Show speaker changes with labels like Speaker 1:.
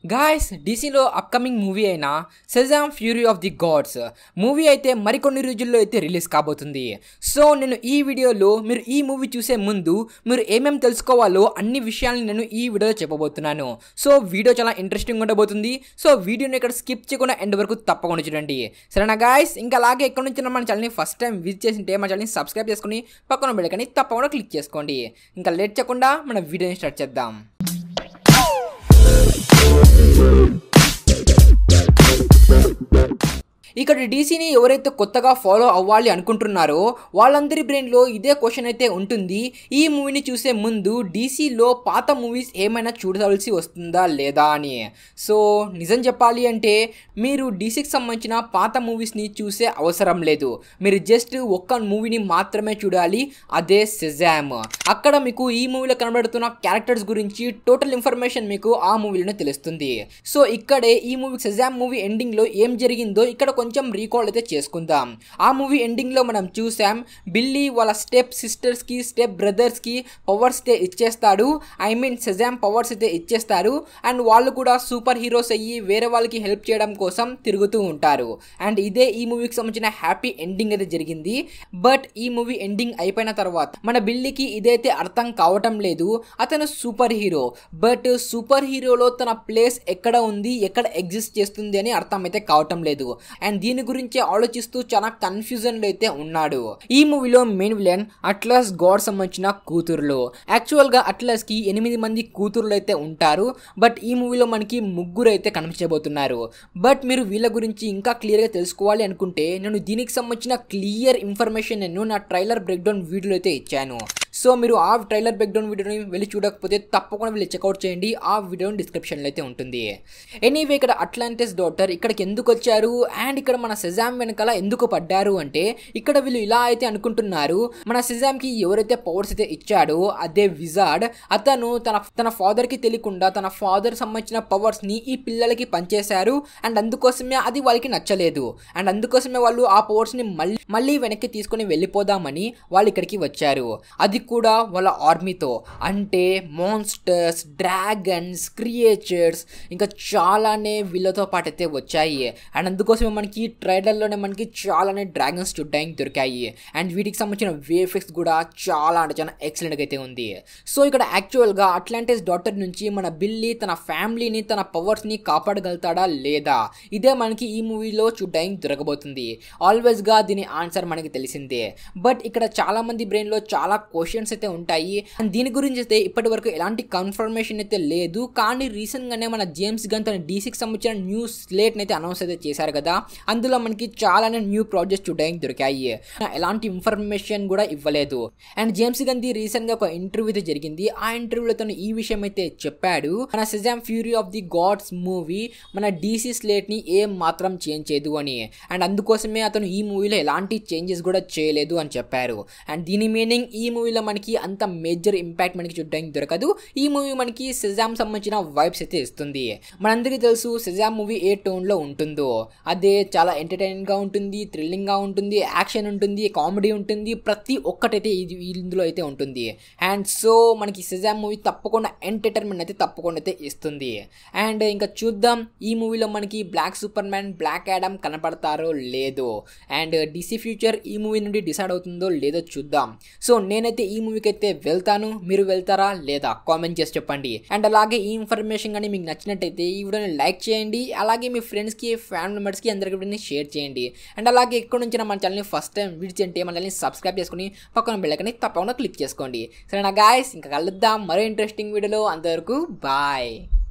Speaker 1: guys డీసీలో upcoming movie అయిన Shazam Fury of the Gods movie అయితే మరికొన్ని రోజుల్లో అయితే రిలీజ్ కాబోతుంది సో నేను ఈ వీడియోలో మీరు ఈ మూవీ చూసే ముందు మీరు ఏమేమి తెలుసుకోవాలో అన్ని విషయాలను నేను ఈ వీడియోలో చెప్పబోతున్నాను సో వీడియో చాలా ఇంట్రెస్టింగ్ ఉండబోతుంది సో వీడియోని ఇక్కడ స్కిప్ చేయకుండా ఎండ్ వరకు తప్పకుండా చూడండి సరేనా గాయస్ ఇంకా అలాగే ఎక్కడి నుంచి మన ఛానల్ని ఫస్ట్ టైం విజిట్ చేసింటే మన ఛానల్ని సబ్స్క్రైబ్ చేసుకుని పక్కన బెల్లకని తప్పకుండా క్లిక్ చేసుకోండి ఇంకా లేట్ చేయకుండా మన వీడియోని స్టార్ట్ చేద్దాం ఇక్కడ డీసీని ఎవరైతే కొత్తగా ఫాలో అవ్వాలి అనుకుంటున్నారో వాళ్ళందరి బ్రెయిన్లో ఇదే క్వశ్చన్ అయితే ఉంటుంది ఈ మూవీని చూసే ముందు డీసీలో పాత మూవీస్ ఏమైనా చూడాల్సి వస్తుందా లేదా అని సో నిజం చెప్పాలి అంటే మీరు డీసీకి సంబంధించిన పాత మూవీస్ని చూసే అవసరం లేదు మీరు జస్ట్ ఒక్క మూవీని మాత్రమే చూడాలి అదే సెజామ్ అక్కడ మీకు ఈ మూవీలో కనబడుతున్న క్యారెక్టర్స్ గురించి టోటల్ ఇన్ఫర్మేషన్ మీకు ఆ మూవీలోనే తెలుస్తుంది సో ఇక్కడే ఈ మూవీ సెజామ్ మూవీ ఎండింగ్లో ఏం జరిగిందో ఇక్కడ కొంచెం రీకాల్ అయితే చేసుకుందాం ఆ మూవీ ఎండింగ్లో మనం చూసాం బిల్లీ వాళ్ళ స్టెప్ సిస్టర్స్కి స్టెప్ బ్రదర్స్కి పవర్స్ అయితే ఇచ్చేస్తాడు ఐ మీన్ సెజామ్ పవర్స్ అయితే ఇచ్చేస్తారు అండ్ వాళ్ళు కూడా సూపర్ హీరోస్ అయ్యి వేరే వాళ్ళకి హెల్ప్ చేయడం కోసం తిరుగుతూ ఉంటారు అండ్ ఇదే ఈ మూవీకి సంబంధించిన హ్యాపీ ఎండింగ్ అయితే జరిగింది బట్ ఈ మూవీ ఎండింగ్ అయిపోయిన తర్వాత మన బిల్లీకి ఇదైతే అర్థం కావటం లేదు అతను సూపర్ హీరో బట్ సూపర్ హీరోలో తన ప్లేస్ ఎక్కడ ఉంది ఎక్కడ ఎగ్జిస్ట్ చేస్తుంది అని అర్థం అయితే కావటం లేదు అండ్ దీని గురించి ఆలోచిస్తూ చాలా కన్ఫ్యూజన్ లో అయితే ఉన్నాడు ఈ మూవీలో మెయిన్ విలన్ అట్లస్ గాడ్ సంబంధించిన కూతురులు యాక్చువల్ గా అట్లస్ కి ఎనిమిది మంది కూతురులు అయితే ఉంటారు బట్ ఈ మూవీలో మనకి ముగ్గురు అయితే కనిపించబోతున్నారు బట్ మీరు వీళ్ళ గురించి ఇంకా క్లియర్ గా తెలుసుకోవాలి అనుకుంటే నేను దీనికి సంబంధించిన క్లియర్ ఇన్ఫర్మేషన్ నేను నా ట్రైలర్ బ్రేక్ డౌన్ వీడియోలో అయితే ఇచ్చాను సో మీరు ఆ ట్రైలర్ బ్రేక్ డౌన్ వీడియోని వెళ్ళి చూడకపోతే తప్పకుండా వెళ్ళి చెక్అవుట్ చేయండి ఆ వీడియో డిస్క్రిప్షన్లో అయితే ఉంటుంది ఎనీవే ఇక్కడ అట్లాంటిస్ డాటర్ ఇక్కడికి ఎందుకు వచ్చారు అండ్ ఇక్కడ మన సెజామ్ వెనకాల ఎందుకు పడ్డారు అంటే ఇక్కడ వీళ్ళు ఇలా అయితే అనుకుంటున్నారు మన సెజామ్కి ఎవరైతే పవర్స్ అయితే ఇచ్చాడో అదే విజార్డ్ అతను తన తన ఫాదర్కి తెలియకుండా తన ఫాదర్ సంబంధించిన పవర్స్ని ఈ పిల్లలకి పనిచేశారు అండ్ అందుకోసమే అది వాళ్ళకి నచ్చలేదు అండ్ అందుకోసమే వాళ్ళు ఆ పవర్స్ని మళ్ళీ మళ్ళీ వెనక్కి తీసుకొని వెళ్ళిపోదామని వాళ్ళు ఇక్కడికి వచ్చారు అది కూడా వాళ్ళ ఆర్మీతో అంటే మాన్స్టర్స్ డ్రాగన్స్ క్రియేచర్స్ ఇంకా చాలానే వీళ్ళతో పాటు అయితే వచ్చాయి అండ్ అందుకోసమే మనకి ట్రైలర్లోనే మనకి చాలానే డ్రాగన్స్ చూడడానికి దొరికాయి అండ్ వీటికి సంబంధించిన వేఫెక్స్ కూడా చాలా అంటే చాలా ఎక్సలెంట్గా అయితే ఉంది సో ఇక్కడ యాక్చువల్గా అట్లాంటిస్ డాటర్ నుంచి మన బిల్లి తన ఫ్యామిలీని తన పవర్స్ని కాపాడగలుగుతాడా లేదా ఇదే మనకి ఈ మూవీలో చూడడానికి దొరకబోతుంది ఆల్వేస్గా దీని ఆన్సర్ మనకి తెలిసిందే బట్ ఇక్కడ చాలా మంది బ్రెయిన్లో చాలా క్వశ్చన్స్ అయితే ఉంటాయి అండ్ దీని గురించి అయితే ఇప్పటి వరకు ఎలాంటి కన్ఫర్మేషన్ అయితే లేదు కానీ రీసెంట్గానే మన జేమ్స్ గన్ తన డీసీకి సంబంధించిన న్యూ స్లేట్ని అయితే అనౌన్స్ అయితే చేశారు కదా అందులో మనకి చాలానే న్యూ ప్రాజెక్ట్స్ చూడడానికి దొరికాయి ఎలాంటి ఇన్ఫర్మేషన్ కూడా ఇవ్వలేదు అండ్ జేమ్స్ గంది రీసెంట్గా ఒక ఇంటర్వ్యూ అయితే జరిగింది ఆ ఇంటర్వ్యూలో తను ఈ విషయం అయితే చెప్పాడు మన Shazam Fury of the Gods movie మన డీసీ స్లేట్ని ఏం మాత్రం చేంజ్ చేయదు అని అండ్ అందుకోసమే అతను ఈ మూవీలో ఎలాంటి చేంజెస్ కూడా చేయలేదు అని చెప్పారు అండ్ దీని మీనింగ్ ఈ మూవీలో మనకి అంత మేజర్ ఇంపాక్ట్ మనకి చూడడానికి దొరకదు ఈ మూవీ మనకి సెజామ్ సంబంధించిన వైబ్స్ అయితే ఇస్తుంది మనందరికీ తెలుసు సెజామ్ మూవీ ఏ టోన్లో ఉంటుందో అదే చాలా ఎంటర్టైనింగ్గా ఉంటుంది థ్రిల్లింగ్గా ఉంటుంది యాక్షన్ ఉంటుంది కామెడీ ఉంటుంది ప్రతి ఒక్కటైతే ఇది ఇందులో అయితే ఉంటుంది అండ్ సో మనకి సెజామ్ మూవీ తప్పకుండా ఎంటర్టైన్మెంట్ అయితే తప్పకుండా అయితే ఇస్తుంది అండ్ ఇంకా చూద్దాం ఈ మూవీలో మనకి black Superman Black Adam కనపడతారో లేదో అండ్ డిసి ఫ్యూచర్ ఈ మూవీ నుండి డిసైడ్ అవుతుందో లేదో చూద్దాం సో నేనైతే ఈ మూవీకి అయితే వెళ్తాను మీరు వెళ్తారా లేదా కామెంట్ చేసి చెప్పండి అండ్ అలాగే ఈ ఇన్ఫర్మేషన్ కానీ మీకు నచ్చినట్టయితే ఈ వీడియోని లైక్ చేయండి అలాగే మీ ఫ్రెండ్స్కి ఫ్యామిలీ మెంబర్స్కి అందరికీ వీడియోని షేర్ చేయండి అండ్ అలాగే ఎక్కడి నుంచి మన ఛానల్ని ఫస్ట్ టైం విడిచి అంటే మన ఛానల్ని సబ్స్క్రైబ్ చేసుకుని పక్కన బెల్లకని తప్పకుండా క్లిక్ చేసుకోండి సరేనా గాయస్ ఇంకా కలుద్దాం మరో ఇంట్రెస్టింగ్ వీడియోలో అంతవరకు బాయ్